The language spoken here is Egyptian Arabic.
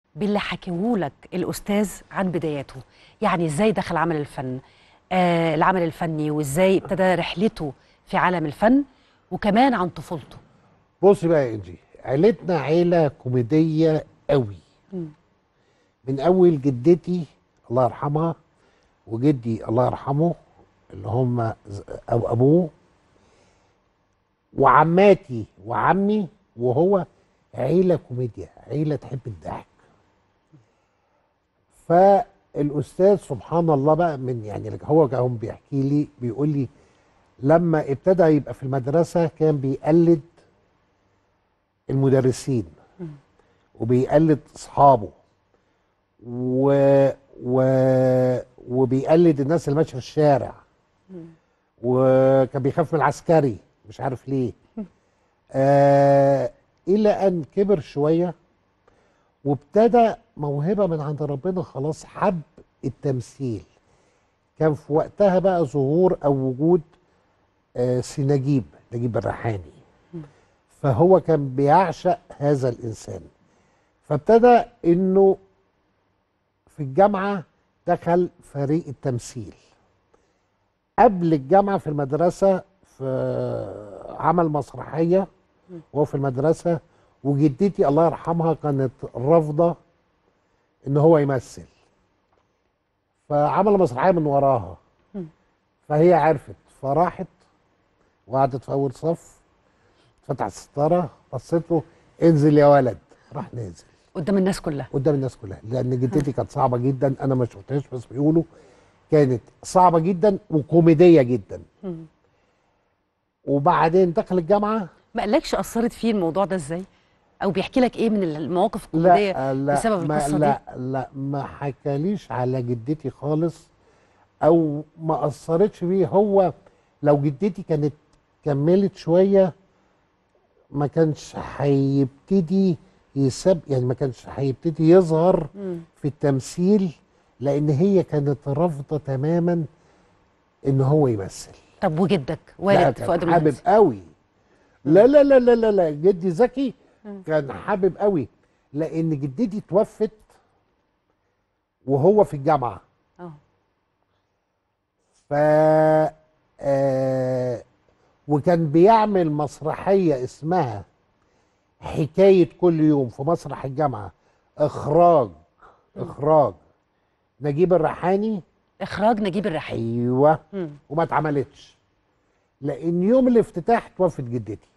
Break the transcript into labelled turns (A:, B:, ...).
A: باللي حكيهولك الاستاذ عن بداياته يعني ازاي دخل عمل الفن آه العمل الفني وازاي ابتدى رحلته في عالم الفن وكمان عن طفولته
B: بصي بقى يا انجي عيلتنا عيله كوميديه قوي من اول جدتي الله يرحمها وجدي الله يرحمه اللي هم ز- او ابوه وعماتي وعمي وهو عيله كوميديا عيله تحب الضحك فالاستاذ سبحان الله بقى من يعني هو كان بيحكي لي بيقول لي لما ابتدى يبقى في المدرسه كان بيقلد المدرسين وبيقلد اصحابه و... و... وبيقلد الناس اللي ماشيه في الشارع وكان بيخاف من العسكري مش عارف ليه آه الى ان كبر شويه وابتدى موهبه من عند ربنا خلاص حب التمثيل كان في وقتها بقى ظهور او وجود آه سنجيب نجيب الريحاني فهو كان بيعشق هذا الانسان فابتدى انه في الجامعه دخل فريق التمثيل قبل الجامعه في المدرسه في عمل مسرحيه وهو في المدرسه وجدتي الله يرحمها كانت رافضه ان هو يمثل فعمل مسرحيه من وراها فهي عرفت فراحت وقعدت في اول صف فتح الستاره بصيت له انزل يا ولد راح نازل
A: قدام الناس كلها
B: قدام الناس كلها لان جدتي كانت صعبه جدا انا ما شفتهاش بس بيقولوا كانت صعبه جدا وكوميديه جدا وبعدين دخل الجامعه
A: ما قالكش اثرت فيه الموضوع ده ازاي او بيحكي لك ايه من المواقف الكوميديه
B: لا لا
A: بسبب
B: ما
A: القصه
B: لا لا ما حكاليش على جدتي خالص او ما اثرتش فيه هو لو جدتي كانت كملت شويه ما كانش هيبتدي يسب يعني ما كانش هيبتدي يظهر في التمثيل لان هي كانت رافضه تماما ان هو يمثل
A: طب وجدك
B: لا
A: والد
B: كان
A: فؤاد
B: حابب
A: المهندس
B: قوي لا لا لا لا لا لا جدي ذكي كان حابب قوي لان جدتي توفت وهو في الجامعه
A: اه
B: ف آه وكان بيعمل مسرحيه اسمها حكايه كل يوم في مسرح الجامعه اخراج اخراج نجيب الريحاني
A: اخراج نجيب الريحاني
B: ايوه
A: مم.
B: وما اتعملتش لان يوم الافتتاح توفت جدتي